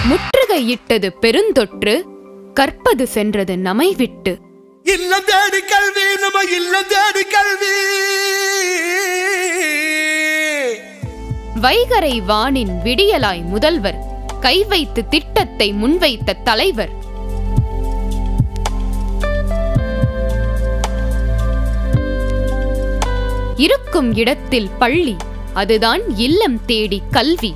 முற்றுகையிட்டது பெருந்தொற்று கற்பது சென்றது நமை விட்டு இல்லம் தேடி கல்வி நம்ம இல்லம் தேடி கல்வி வைகரை வானின் விடியலாய் முதல்வர் கை வைத்து திட்டத்தை முன்வைத்த தலைவர் இருக்கும் இடத்தில் பள்ளி அதுதான் இல்லம் தேடி கல்வி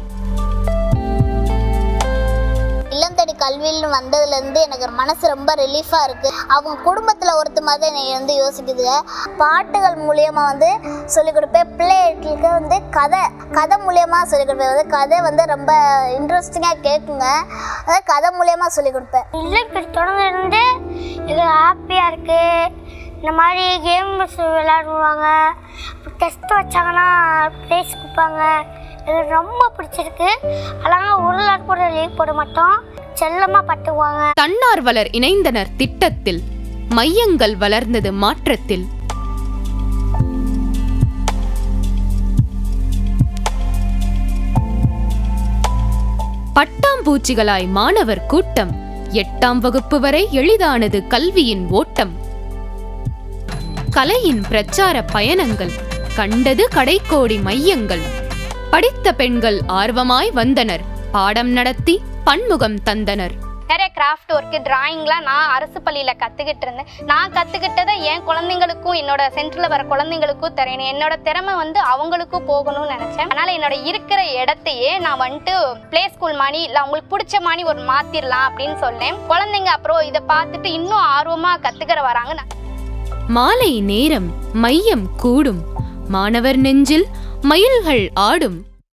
இல்லம் தேடி கல்வின்னு வந்ததுலேருந்து எனக்கு மனசு ரொம்ப ரிலீஃபாக இருக்குது அவங்க குடும்பத்தில் ஒருத்த மாதிரி என்னை வந்து யோசிக்குதுங்க பாட்டுகள் மூலியமாக வந்து சொல்லிக் கொடுப்பேன் பிள்ளைகளுக்கு வந்து கதை கதை மூலியமாக சொல்லிக் கொடுப்பேன் வந்து கதை வந்து ரொம்ப இன்ட்ரெஸ்டிங்காக கேட்குங்க அதாவது கதை மூலியமாக சொல்லிக் கொடுப்பேன் இல்லம் தொடர்ந்து இது ஹாப்பியாக இருக்குது இந்த மாதிரி கேம்ஸ் விளையாடுவாங்க டெஸ்ட் வச்சாங்கன்னா ப்ரைஸ் கொடுப்பாங்க இது ரொம்ப பிடிச்சிருக்கு அதனால் ஒரு நாள் கூட லீவ் போட மாட்டோம் செல்லமாக பார்த்துக்குவாங்க தன்னார்வலர் இணைந்தனர் திட்டத்தில் மையங்கள் வளர்ந்தது மாற்றத்தில் பட்டாம்பூச்சிகளாய் மாணவர் கூட்டம் எட்டாம் வகுப்பு வரை எளிதானது கல்வியின் ஓட்டம் கலையின் பிரச்சார பயணங்கள் கண்டது கடைக்கோடி மையங்கள் படித்த பெண்கள் ஆர்வமாய் வந்தனர் பாடம் நடத்தி பன்முகம் தந்தனர் நிறைய கிராஃப்ட் ஒர்க்கு டிராயிங்லாம் நான் அரசு பள்ளியில் கற்றுக்கிட்டு இருந்தேன் நான் கற்றுக்கிட்டதை என் குழந்தைங்களுக்கும் என்னோட சென்டரில் வர குழந்தைங்களுக்கும் தெரியணும் என்னோட திறமை வந்து அவங்களுக்கும் போகணும்னு நினச்சேன் அதனால் என்னோட இருக்கிற இடத்தையே நான் வந்துட்டு ப்ளே ஸ்கூல் மாதிரி இல்லை அவங்களுக்கு பிடிச்ச மாதிரி ஒரு மாற்றிடலாம் அப்படின்னு சொன்னேன் குழந்தைங்க அப்புறம் இதை பார்த்துட்டு இன்னும் ஆர்வமாக கற்றுக்கிற வராங்க நான் மாலை நேரம் மையம் கூடும் மாணவர் நெஞ்சில் மயில்கள் ஆடும்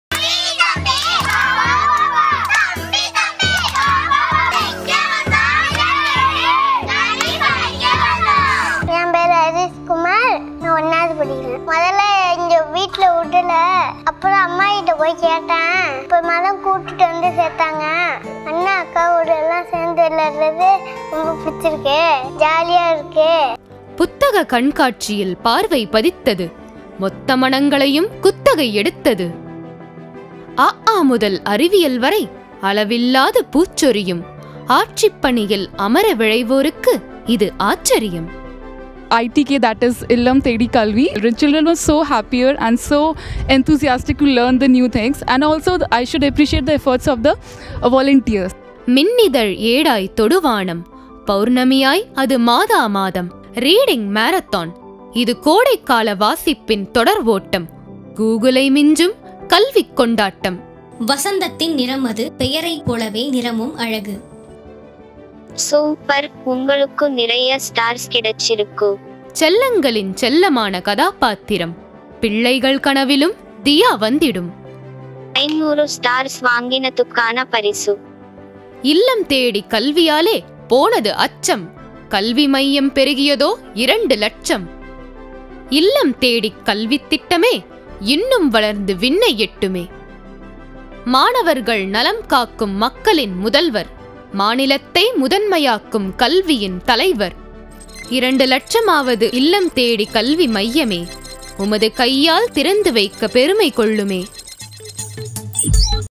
என் பேர் ஹரிஷ்குமார் நான் ஒன்றாவது படிக்கிறேன் முதல்ல இங்கே வீட்டில் விடல அப்புறம் அம்மா கிட்ட போய் கேட்டேன் அப்புறமா தான் கூப்பிட்டுட்டு வந்து சேர்த்தாங்க அண்ணா அக்காவோட எல்லாம் சேர்ந்து விளையாடுறது ரொம்ப பிடிச்சிருக்கு ஜாலியாக இருக்கு புத்தக கண்காட்சியில் பார்வை பதித்தது மொத்த மனங்களையும் குத்தகை எடுத்தது அ ஆ முதல் அறிவியல் வரை அளவில்லாத பூச்சொரியும் ஆட்சிப் பணியில் அமர விழைவோருக்கு இது ஆச்சரியம் ITK, that is Illam Tedi Kalvi. The children were so happier and so enthusiastic to learn the new things. And also, the- I should appreciate the efforts of the uh, volunteers. மின்னிதழ் ஏடாய் தொடுவானம் பௌர்ணமியாய் அது மாதா மாதம் reading marathon இது கோடைக்கால வாசிப்பின் தொடர் ஓட்டம் கூகுளை மிஞ்சும் கல்விக் கொண்டாட்டம் வசந்தத்தின் நிறம் அது பெயரைப் போலவே நிறமும் அழகு சூப்பர் உங்களுக்கு நிறைய ஸ்டார்ஸ் கிடைச்சிருக்கு செல்லங்களின் செல்லமான கதாபாத்திரம் பிள்ளைகள் கனவிலும் தியா வந்திடும் ஐநூறு ஸ்டார்ஸ் வாங்கினதுக்கான பரிசு இல்லம் தேடி கல்வியாலே போனது அச்சம் கல்வி மையம் பெருகியதோ இரண்டு லட்சம் இல்லம் தேடி கல்வித் திட்டமே இன்னும் வளர்ந்து விண்ணை எட்டுமே மாணவர்கள் நலம் காக்கும் மக்களின் முதல்வர் மாநிலத்தை முதன்மையாக்கும் கல்வியின் தலைவர் இரண்டு லட்சமாவது இல்லம் தேடி கல்வி மையமே உமது கையால் திறந்து வைக்க பெருமை கொள்ளுமே